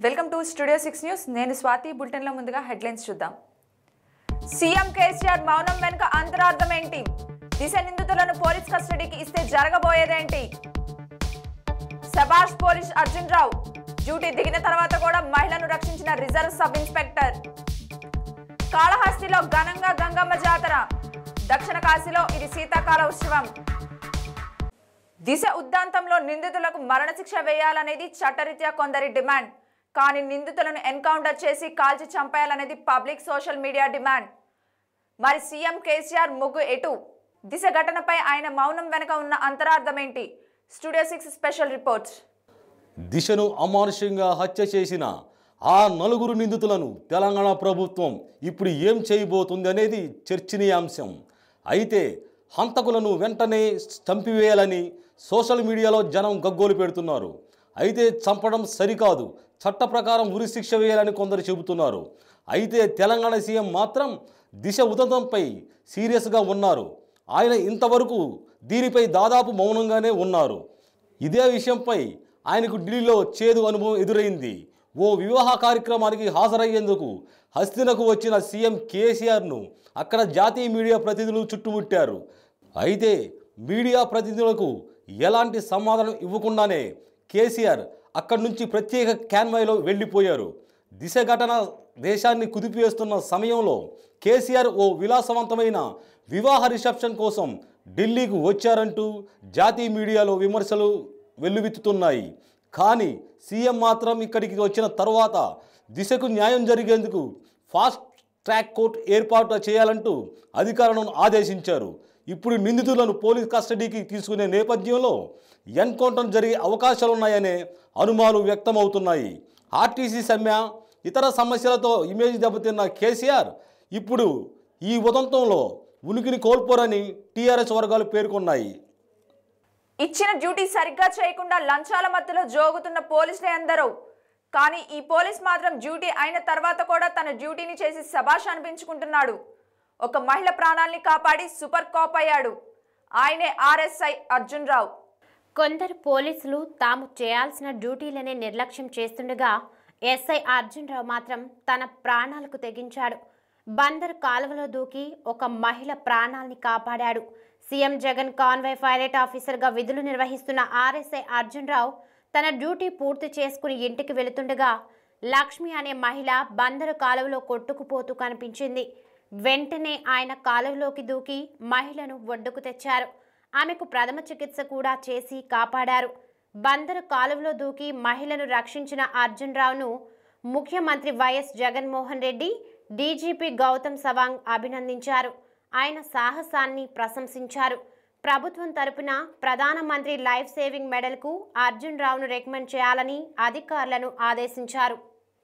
Welcome to studio six news నేను స్వాతి బులెటిన్లో ముందుగా హెడ్లైన్స్ చూద్దాం సీఎం కేసీఆర్ మౌనం వెనుక అంతరార్థం ఏంటి దిశ నిందితులను పోలీస్ కస్టడీకి ఇస్తే జరగబోయేదేంటి సభాష్ పోలీస్ అర్జున్ రావు డ్యూటీ దిగిన తర్వాత కూడా మహిళను రక్షించిన రిజర్వ్ సబ్ ఇన్స్పెక్టర్ కాళహస్తిలో ఘనంగా గంగమ్మ జాతర దక్షిణ కాశీలో ఇది శీతాకాల ఉత్సవం దిశ ఉద్దాంతంలో నిందితులకు మరణశిక్ష వేయాలనేది చట్టరీత్యా కొందరి డిమాండ్ కానీ నిందితులను ఎన్కౌంటర్ చేసి కాల్చి చంపేయాలనేది పబ్లిక్ సోషల్ మీడియా డిమాండ్ మరి సీఎం కేసీఆర్ ముగ్గు ఎటు దిశ ఘటనపై ఆయన మౌనం వెనుక ఉన్న అంతరార్థం ఏంటి స్టూడియో సిక్స్ స్పెషల్ రిపోర్ట్స్ దిశను అమానుష్యంగా హత్య చేసిన ఆ నలుగురు నిందితులను తెలంగాణ ప్రభుత్వం ఇప్పుడు ఏం చేయబోతుంది అనేది చర్చనీయాంశం అయితే హంతకులను వెంటనే చంపివేయాలని సోషల్ మీడియాలో జనం గగ్గోలు పెడుతున్నారు అయితే చంపడం సరికాదు చట్ట ప్రకారం ఉరిశిక్ష వేయాలని కొందరు చెబుతున్నారు అయితే తెలంగాణ సీఎం మాత్రం దిశ ఉదంతంపై సీరియస్గా ఉన్నారు ఆయన ఇంతవరకు దీనిపై దాదాపు మౌనంగానే ఉన్నారు ఇదే విషయంపై ఆయనకు ఢిల్లీలో చేదు అనుభవం ఎదురైంది ఓ వివాహ కార్యక్రమానికి హాజరయ్యేందుకు హస్తినకు వచ్చిన సీఎం కేసీఆర్ను అక్కడ జాతీయ మీడియా ప్రతినిధులు చుట్టుముట్టారు అయితే మీడియా ప్రతినిధులకు ఎలాంటి సమాధానం ఇవ్వకుండానే కేసీఆర్ అక్కడి నుంచి ప్రత్యేక క్యాన్వాయ్లో వెళ్ళిపోయారు దిశ ఘటన దేశాన్ని కుదిపివేస్తున్న సమయంలో కేసీఆర్ ఓ విలాసవంతమైన వివాహ రిసెప్షన్ కోసం ఢిల్లీకి వచ్చారంటూ జాతీయ మీడియాలో విమర్శలు వెల్లువెత్తుతున్నాయి కానీ సీఎం మాత్రం ఇక్కడికి వచ్చిన తర్వాత దిశకు న్యాయం జరిగేందుకు ఫాస్ట్ ట్రాక్ కోర్టు ఏర్పాటు చేయాలంటూ అధికారులను ఆదేశించారు ఇప్పుడు నిందితులను పోలీస్ కస్టడీకి తీసుకునే నేపథ్యంలో ఎన్కౌంటర్ జరిగే అవకాశాలున్నాయనే అనుమానాలు వ్యక్తమవుతున్నాయి ఆర్టీసీ సమ్మె ఇతర సమస్యలతో ఇమేజ్ దెబ్బతిన్న కేసీఆర్ ఇప్పుడు ఈ ఉదంతంలో ఉనికిని కోల్పోరని టీఆర్ఎస్ వర్గాలు పేర్కొన్నాయి ఇచ్చిన డ్యూటీ సరిగ్గా చేయకుండా లంచాల మధ్యలో జోగుతున్న పోలీసులే అందరూ కానీ ఈ పోలీస్ మాత్రం డ్యూటీ అయిన తర్వాత కూడా తన డ్యూటీని చేసి శబాష్ అనిపించుకుంటున్నాడు ఒక మహిళ ప్రాణాల్ని కాపాడి సూపర్ కాప్ అయ్యాడు ఆయనే ఆర్ఎస్ఐ అర్జున్ రావు కొందరు పోలీసులు తాము చేయాల్సిన డ్యూటీలనే నిర్లక్ష్యం చేస్తుండగా ఎస్ఐ అర్జున్ రావు మాత్రం తన ప్రాణాలకు తెగించాడు బందర్ కాలువలో దూకి ఒక మహిళ ప్రాణాల్ని కాపాడాడు సీఎం జగన్ కాన్వాయ్ పైలట్ ఆఫీసర్గా విధులు నిర్వహిస్తున్న ఆర్ఎస్ఐ అర్జున్ రావు తన డ్యూటీ పూర్తి చేసుకుని ఇంటికి వెళుతుండగా లక్ష్మి అనే మహిళ బందరు కాలువలో కొట్టుకుపోతూ కనిపించింది వెంటనే ఆయన కాలువలోకి దూకి మహిళను ఒడ్డుకు తెచ్చారు ఆమెకు ప్రథమ చికిత్స కూడా చేసి కాపాడారు బందరు కాలువలో దూకి మహిళను రక్షించిన అర్జున్ రావును ముఖ్యమంత్రి వైఎస్ జగన్మోహన్ రెడ్డి డీజీపీ గౌతమ్ సవాంగ్ అభినందించారు ఆయన సాహసాన్ని ప్రశంసించారు ప్రభుత్వం తరపున ప్రధానమంత్రి లైఫ్ సేవింగ్ మెడల్కు అర్జున్ రావును రికమెండ్ చేయాలని అధికారులను ఆదేశించారు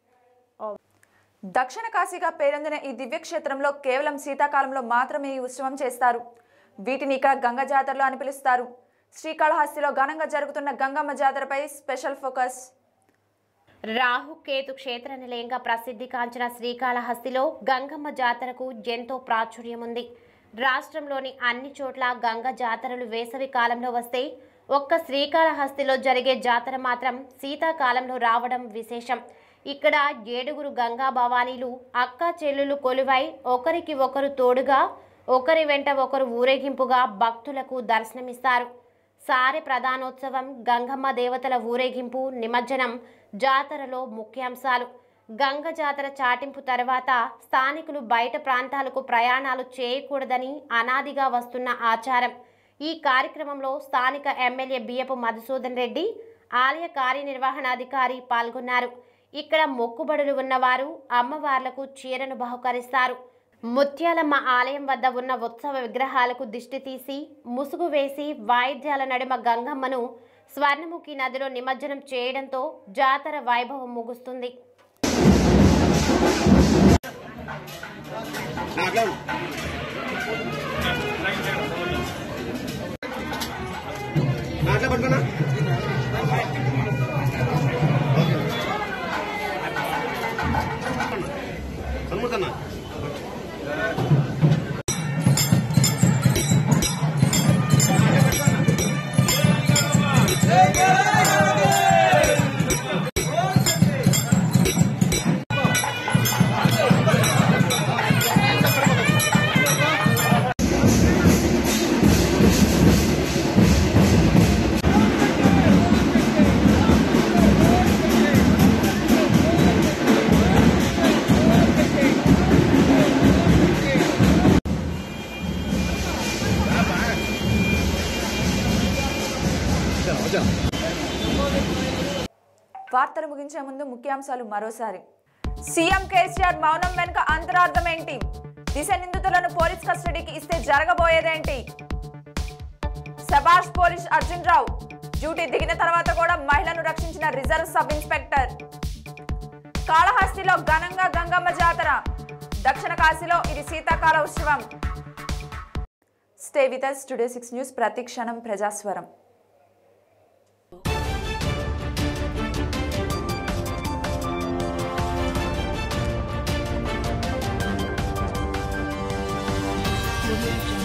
దక్షిణ కాశీగా పేరొందిన ఈ దివ్యక్షేత్రంలో కేవలం శీతాకాలంలో మాత్రమే ఈ ఉత్సవం చేస్తారు వీటిని ఇక్కడ గంగ జాతరలు అని పిలుస్తారు శ్రీకాళహస్తిలో ఘనంగా జరుగుతున్న గంగమ్మ జాతరపై స్పెషల్ ఫోకస్ రాహుకేతు క్షేత్ర నిలయంగా ప్రసిద్ధిగాంచిన శ్రీకాళహస్తిలో గంగమ్మ జాతరకు ఎంతో ప్రాచుర్యం ఉంది రాష్ట్రంలోని అన్ని చోట్ల గంగ జాతరలు వేసవి కాలంలో వస్తే ఒక్క శ్రీకాళహస్తిలో జరిగే జాతర మాత్రం శీతాకాలంలో రావడం విశేషం ఇక్కడ ఏడుగురు గంగా భవానీలు అక్క చెల్లులు కొలువై ఒకరికి ఒకరు తోడుగా ఒకరి వెంట ఒకరు ఊరేగింపుగా భక్తులకు దర్శనమిస్తారు సారె ప్రధానోత్సవం గంగమ్మ దేవతల ఊరేగింపు నిమజ్జనం జాతరలో ముఖ్యాంశాలు గంగ జాతర చాటింపు తర్వాత స్థానికులు బయట ప్రాంతాలకు ప్రయాణాలు చేయకూడదని అనాదిగా వస్తున్న ఆచారం ఈ కార్యక్రమంలో స్థానిక ఎమ్మెల్యే బియ్యపు మధుసూదన్ రెడ్డి ఆలయ కార్యనిర్వహణాధికారి పాల్గొన్నారు ఇక్కడ మొక్కుబడులు ఉన్నవారు అమ్మవార్లకు చీరను బహుకరిస్తారు ముత్యాలమ్మ ఆలయం వద్ద ఉన్న ఉత్సవ విగ్రహాలకు దిష్టి తీసి ముసుగు వేసి వాయిద్యాల నడుమ గంగమ్మను స్వర్ణముఖి నదిలో నిమజ్జనం చేయడంతో జాతర వైభవం ముగుస్తుంది నాట్లా పట్టుకున్నా హనుమతన్నా జై వార్తలు ముగించే ముందు ముఖ్యాంశాలు మరోసారి సీఎం కేసీఆర్ మౌనం వెనుక అంతరార్థం ఏంటి దిశ నిందితులను పోలీస్ కస్టడీకి ఇస్తే జరగబోయేదేంటి శభాష్ పోలీస్ అర్జున్ రావు డ్యూటీ దిగిన తర్వాత కూడా మహిళను రక్షించిన రిజర్వ్ సబ్ ఇన్స్పెక్టర్ కాళహస్తిలో ఘనంగా గంగమ్మ జాతర దక్షిణ కాశీలో ఇది శీతాకాల ఉత్సవం stay with us today six news ప్రతి క్షణం ప్రజాస్వరం Audio Jungle.